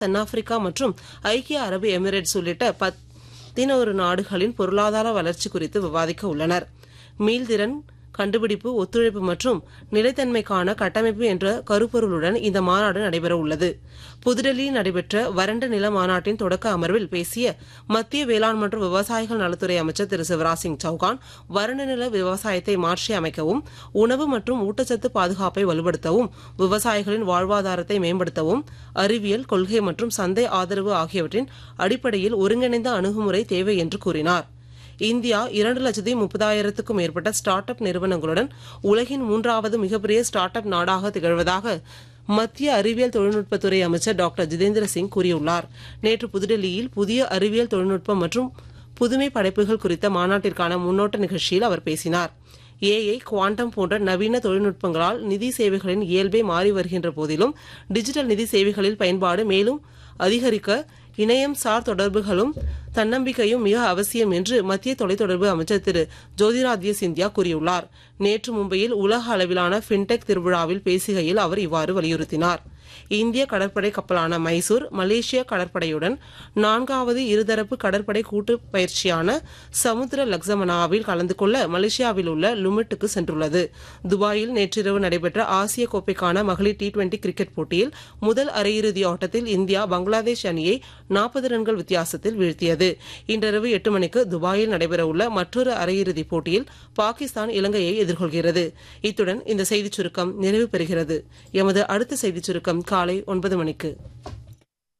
தென்னாப்பிரிக்கா மற்றும் ஐக்கிய அரபு எமிரேட்ஸ் உள்ளிட்ட பதினோரு நாடுகளின் பொருளாதார வளர்ச்சி குறித்து விவாதிக்க உள்ளனர் மீள்திறன் கண்டுபிடிப்பு ஒத்துழைப்பு மற்றும் நிலைத்தன்மைக்கான கட்டமைப்பு என்ற கருப்பொருளுடன் இந்த மாநாடு நடைபெற உள்ளது புதுடெல்லியில் நடைபெற்ற வறண்ட நில மாநாட்டின் தொடக்க அமர்வில் பேசிய மத்திய வேளாண் மற்றும் விவசாயிகள் நலத்துறை அமைச்சர் திரு சிவராஜ் சிங் சௌகான் வறண்ட நில விவசாயத்தை மாற்றி அமைக்கவும் உணவு மற்றும் ஊட்டச்சத்து பாதுகாப்பை வலுப்படுத்தவும் விவசாயிகளின் வாழ்வாதாரத்தை மேம்படுத்தவும் அறிவியல் கொள்கை மற்றும் சந்தை ஆதரவு ஆகியவற்றின் அடிப்படையில் ஒருங்கிணைந்த அணுகுமுறை தேவை என்று கூறினார் இந்தியா இரண்டு லட்சத்தி முப்பதாயிரத்துக்கும் மேற்பட்ட ஸ்டார்ட் அப் நிறுவனங்களுடன் உலகின் மூன்றாவது மிகப்பெரிய ஸ்டார்ட் அப் நாடாக திகழ்வதாக மத்திய அறிவியல் தொழில்நுட்பத்துறை அமைச்சர் டாக்டர் ஜிதேந்திர சிங் கூறியுள்ளார் நேற்று புதுடெல்லியில் புதிய அறிவியல் தொழில்நுட்பம் மற்றும் புதுமை படைப்புகள் குறித்த மாநாட்டிற்கான முன்னோட்ட நிகழ்ச்சியில் அவர் பேசினார் ஏஐ குவாண்டம் போன்ற நவீன தொழில்நுட்பங்களால் நிதி சேவைகளின் இயல்பே மாறி வருகின்ற போதிலும் டிஜிட்டல் நிதி சேவைகளில் பயன்பாடு மேலும் அதிகரிக்க இணையம் சார் தொடர்புகளும் தன்னம்பிக்கையும் மிக அவசியம் என்று மத்திய தொலைத்தொடர்பு அமைச்சர் திரு ஜோதிராத்ய சிந்தியா கூறியுள்ளார் நேற்று மும்பையில் உலக அளவிலான ஃபின்டெக் திருவிழாவில் பேசுகையில் அவர் இவ்வாறு வலியுறுத்தினார் இந்திய கடற்படை கப்பலான மைசூர் மலேசிய கடற்படையுடன் நான்காவது இருதரப்பு கடற்படை கூட்டு பயிற்சியான சமுத்திர லக்ஸமனாவில் கலந்து கொள்ள மலேசியாவில் உள்ள லுமிட்டுக்கு சென்றுள்ளது துபாயில் நேற்றிரவு நடைபெற்ற ஆசிய கோப்பைக்கான மகளிர் டி டுவெண்டி கிரிக்கெட் போட்டியில் முதல் அரையிறுதி ஆட்டத்தில் இந்தியா பங்களாதேஷ் அணியை நாற்பது ரன்கள் வித்தியாசத்தில் வீழ்த்தியது இன்றிரவு எட்டு மணிக்கு துபாயில் நடைபெறவுள்ள மற்றொரு அரையிறுதிப் போட்டியில் பாகிஸ்தான் இலங்கையை எதிர்கொள்கிறது இத்துடன் இந்த செய்திச் சுருக்கம் நிறைவு பெறுகிறது எமது அடுத்த செய்திச் சுருக்கம் காலை ஒன்பது மணிக்கு